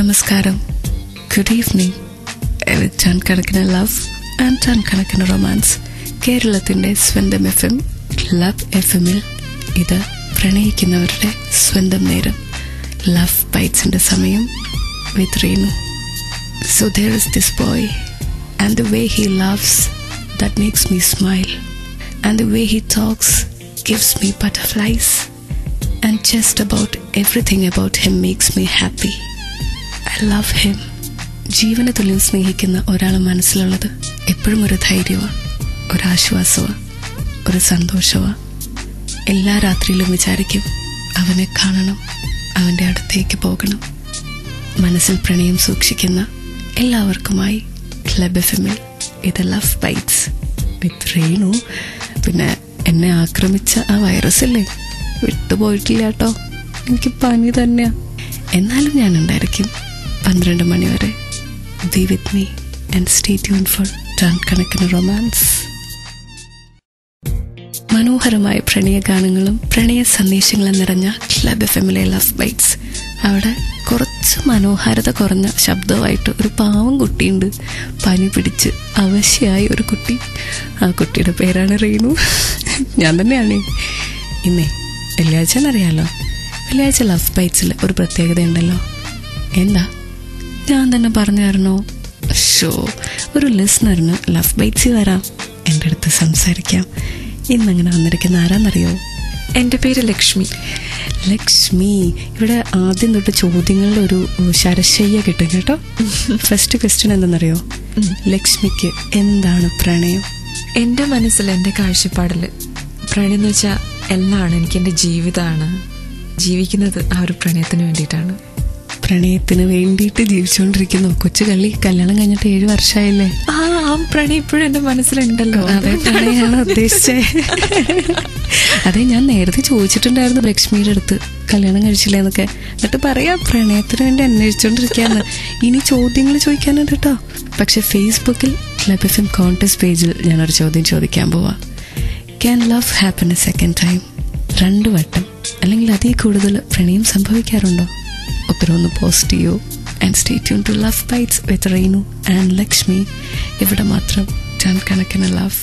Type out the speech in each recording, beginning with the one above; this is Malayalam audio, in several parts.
നമസ്കാരം ഗുഡ് ഈവനിങ് ടൺ കണക്കിന് ലവ് ആൻഡ് ടൺ കണക്കിന് റൊമാൻസ് കേരളത്തിന്റെ സ്വന്തം എഫ് എം ലവ് എഫ് എമ്മിൽ ഇത് പ്രണയിക്കുന്നവരുടെ സ്വന്തം നേരം ലവ് ബൈറ്റ്സിന്റെ സമയം with Reenu so there is this boy and the way he loves that makes me smile and the way he talks gives me butterflies and just about everything about him makes me happy. I love him. ജീവനെ തുല്യം സ്നേഹിക്കുന്ന ഒരാളെ മനസ്സിലുള്ളത് എപ്പോഴും ഒരു ധൈര്യമാണ് ഒരാശ്വാസമാണ് ഒരു സന്തോഷമാണ് എല്ലാ രാത്രിയിലും വിചാരിക്കും അവനെ കാണണം അവൻ്റെ അടുത്തേക്ക് പോകണം മനസ്സിൽ പ്രണയം സൂക്ഷിക്കുന്ന എല്ലാവർക്കുമായി ക്ലബ് എഫ് എമ്മിൽ ഇത് ലവ് ബൈറ്റ്സ് വിത്ത് റെയിനു പിന്നെ എന്നെ ആക്രമിച്ച ആ വൈറസ് അല്ലേ വിട്ടുപോയിട്ടില്ല കേട്ടോ എനിക്ക് പനി തന്നെയാ എന്നാലും ഞാൻ ഉണ്ടായിരിക്കും പന്ത്രണ്ട് മണി വരെ be with me and stay tune for ton കണക്കിന് റൊമാൻസ് മനോഹരമായ പ്രണയ ഗാനങ്ങളും പ്രണയ സന്ദേശങ്ങളും നിറഞ്ഞ ക്ലബ് എഫ് എമ്മിലെ ലവ് ബൈറ്റ്സ് അവിടെ കുറച്ച് മനോഹാരിത കുറഞ്ഞ ശബ്ദമായിട്ട് ഒരു പാവം കുട്ടിയുണ്ട് പനി പിടിച്ച് അവശ്യമായ ഒരു കുട്ടി ആ കുട്ടിയുടെ പേരാണ് റീനു ഞാൻ തന്നെയാണ് ഇന്നേ വെള്ളിയാഴ്ച എന്നറിയാലോ വെള്ളിയാഴ്ച ലവ് ബൈറ്റ്സിൽ ഒരു പ്രത്യേകത ഉണ്ടല്ലോ എന്താ ഞാൻ തന്നെ പറഞ്ഞു തരണോ ഷോ ഒരു ലിസ്ണറിന് ലവ് ബൈറ്റ്സിൽ വരാം എൻ്റെ അടുത്ത് സംസാരിക്കാം ഇന്നങ്ങനെ വന്നിരിക്കുന്ന ആരാന്നറിയോ എന്റെ പേര് ലക്ഷ്മി ലക്ഷ്മി ഇവിടെ ആദ്യം തൊട്ട് ചോദ്യങ്ങളുടെ ഒരു ശരശയ്യ കിട്ടും കേട്ടോ ഫസ്റ്റ് ക്വസ്റ്റ്യൻ എന്തെന്നറിയോ ലക്ഷ്മിക്ക് എന്താണ് പ്രണയം എന്റെ മനസ്സിൽ എന്റെ കാഴ്ചപ്പാടില് പ്രണയം എന്ന് വെച്ചാൽ എല്ലാമാണ് എനിക്ക് എന്റെ ജീവിതമാണ് ജീവിക്കുന്നത് ആ ഒരു പ്രണയത്തിന് വേണ്ടിയിട്ടാണ് പ്രണയത്തിന് വേണ്ടിയിട്ട് ജീവിച്ചുകൊണ്ടിരിക്കുന്നു കൊച്ചു കള്ളി കല്യാണം കഴിഞ്ഞിട്ട് ഏഴ് വർഷമായില്ലേ ആ ആ പ്രണയം ഇപ്പോഴും എന്റെ മനസ്സിലുണ്ടല്ലോ അതെ പ്രണയാണ് ഉദ്ദേശിച്ചേ അതെ ഞാൻ നേരത്തെ ചോദിച്ചിട്ടുണ്ടായിരുന്നു ലക്ഷ്മിയുടെ അടുത്ത് കല്യാണം കഴിച്ചില്ല എന്നൊക്കെ എന്നിട്ട് പറയാം പ്രണയത്തിന് വേണ്ടി അന്വേഷിച്ചുകൊണ്ടിരിക്കുകയാണ് ഇനി ചോദ്യങ്ങൾ ചോദിക്കാനുണ്ട് കേട്ടോ പക്ഷെ ഫേസ്ബുക്കിൽ ക്ലബ് എഫ് എം കോൺടെസ്റ്റ് പേജിൽ ഞാനൊരു ചോദ്യം ചോദിക്കാൻ പോവാ can love happen a second time രണ്ട് വട്ടം അല്ലെങ്കിൽ അതിൽ കൂടുതൽ പ്രണയം സംഭവിക്കാറുണ്ടോ ഉത്തരം ഒന്ന് പോസ്റ്റ് ചെയ്യൂ and stay tune to love bites with Reenu and Lakshmi ഇവിടെ മാത്രം ടൺ കണക്കിന് ലവ്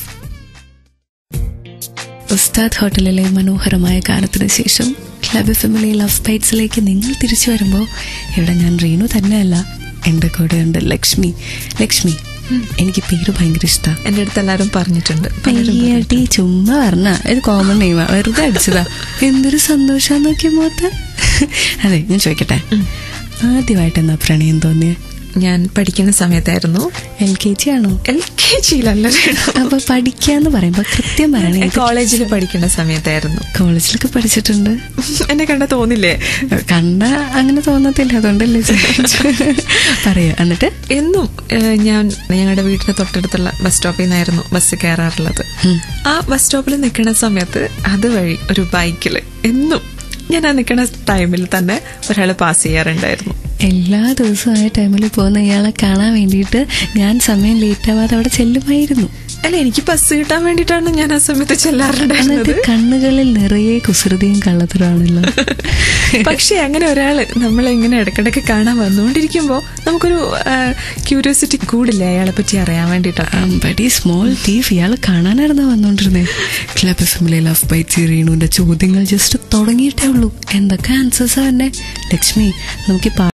ഉസ്താദ് ഹോട്ടലിലെ മനോഹരമായ ഗാനത്തിന് ശേഷം ക്ലബ് ഫെമിലി ലവ് ബൈറ്റ്സിലേക്ക് നിങ്ങൾ തിരിച്ചു വരുമ്പോൾ ഇവിടെ ഞാൻ റീനു തന്നെയല്ല എൻ്റെ കൂടെ ഉണ്ട് ലക്ഷ്മി ലക്ഷ്മി എനിക്ക് പേര് ഭയങ്കര ഇഷ്ടമാണ് എന്റെ അടുത്ത് എല്ലാരും പറഞ്ഞിട്ടുണ്ട് പലരും അയ്യടി ചുമ്മാ പറഞ്ഞ ഒരു കോമൺ നെയ്മ വെറുതെ അടിച്ചതാ എന്തൊരു സന്തോഷാന്ന് നോക്കിയ മോത്ത് അതെ ഞാൻ ചോദിക്കട്ടെ ആദ്യമായിട്ട് എന്നാ പ്രണയം തോന്നിയ ഞാൻ പഠിക്കുന്ന സമയത്തായിരുന്നു എൽ കെ ജി ആണോ എൽ കെ ജിയിലല്ല അപ്പൊ പഠിക്കാന്ന് പറയുമ്പോ കൃത്യം പറയണേ ഇത് കോളേജിൽ പഠിക്കുന്ന സമയത്തായിരുന്നു കോളേജിലൊക്കെ പഠിച്ചിട്ടുണ്ട് എന്നെ കണ്ട തോന്നില്ലേ കണ്ട അങ്ങനെ തോന്നത്തില്ല അതുകൊണ്ടല്ലേ ചോദിച്ചത്. പറയാ എന്നിട്ട് എന്നും ഏഹ്, ഞാൻ ഞങ്ങളുടെ വീടിന്റെ തൊട്ടടുത്തുള്ള ബസ് സ്റ്റോപ്പിൽ നിന്നായിരുന്നു ബസ് കയറാറുള്ളത് ആ ബസ് സ്റ്റോപ്പിൽ നിൽക്കുന്ന സമയത്ത് അതുവഴി ഒരു ബൈക്കിൽ എന്നും ഞാൻ ആ നിൽക്കുന്ന ടൈമിൽ തന്നെ ഒരാൾ പാസ് ചെയ്യാറുണ്ടായിരുന്നു എല്ലാ ദിവസവും ആ ടൈമിൽ പോകുന്ന ഇയാളെ കാണാൻ വേണ്ടിയിട്ട് ഞാൻ സമയം ലേറ്റ് ആവാതെ അവിടെ ചെല്ലുമായിരുന്നു അല്ല എനിക്ക് ബസ് കിട്ടാൻ വേണ്ടിയിട്ടാണ് ഞാൻ ആ സമയത്ത് ചെല്ലാറുണ്ടായിരുന്നത് എന്നിട്ട് കണ്ണുകളിൽ നിറയെ കുസൃതിയും കള്ളത്തരമാണല്ലോ പക്ഷെ അങ്ങനെ ഒരാള് നമ്മളെ ഇങ്ങനെ ഇടക്കിടക്ക് കാണാൻ വന്നുകൊണ്ടിരിക്കുമ്പോ നമുക്കൊരു ക്യൂരിയോസിറ്റി കൂടില്ല അയാളെ പറ്റി അറിയാൻ വേണ്ടിയിട്ടൊക്കെ അമ്പടി സ്മോൾ തീഫ് ഇയാൾ കാണാനായിരുന്നു വന്നോണ്ടിരുന്നേ ക്ലബ് എഫ് എമ്മിലെ ലവ് ബൈറ്റ് റീണുവിന്റെ ചോദ്യങ്ങൾ ജസ്റ്റ് തുടങ്ങിയിട്ടേ ഉള്ളൂ എന്തൊക്കെ ആൻസേഴ്സാ തന്നെ ലക്ഷ്മി നമുക്ക് ഈ